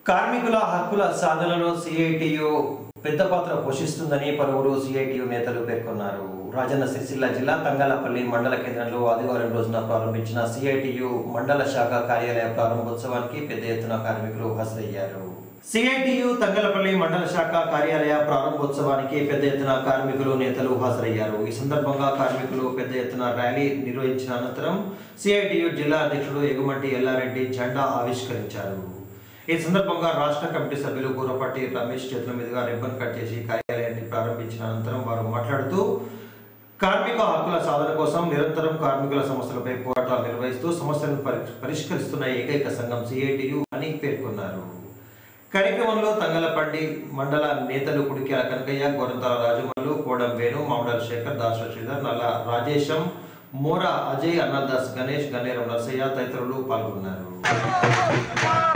కార్మికుల హక్కుల సాధనలో సిఐటియు పెద్ద పాత్ర పోషిస్తుందని పలువురు సిఐటియు నేతలు పేర్కొన్నారు రాజన్న సిరిసిల్ల జిల్లా తంగలపల్లి మండల కేంద్రంలో ఆదివారం రోజున ప్రారంభించిన సిఐటియు మండల శాఖ కార్యాలయ ప్రారంభోత్సవానికి పెద్ద ఎత్తున కార్మికులు హాజరయ్యారు సిఐటియు తంగలపల్లి మండల శాఖ కార్యాలయ ప్రారంభోత్సవానికి పెద్ద ఎత్తున కార్మికులు నేతలు హాజరయ్యారు ఈ సందర్భంగా కార్మికులు పెద్ద ఎత్తున ర్యాలీ నిర్వహించిన అనంతరం సిఐటియు జిల్లా అధ్యక్షుడు ఎగుమటి ఎల్లారెడ్డి జెండా ఆవిష్కరించారు ఈ సందర్భంగా రాష్ట్ర కమిటీ సభ్యులు కూరపాటి రమేష్ చేతుల మీదుగా రిబ్బన్ కట్ చేసి కార్యాలయాన్ని ప్రారంభించిన అనంతరం వారు మాట్లాడుతూ కార్మిక హక్కుల సాధన కోసం నిరంతరం కార్మికుల సమస్యలపై పోరాటాలు నిర్వహిస్తూ సమస్యలను పరి- పరిష్కరిస్తున్న ఏకైక సంఘం సిఐటియు అని పేర్కొన్నారు కార్యక్రమంలో తంగలపండి మండల నేతలు కుడికేల కనకయ్య గోరంతల రాజమల్లు కోడం వేణు మామిడాల శేఖర్ దాస శ్రీధర్ నల్ల రాజేశం మోరా అజయ్ అన్నదాస్ గణేష్ గన్నేరం నరసయ్య తదితరులు పాల్గొన్నారు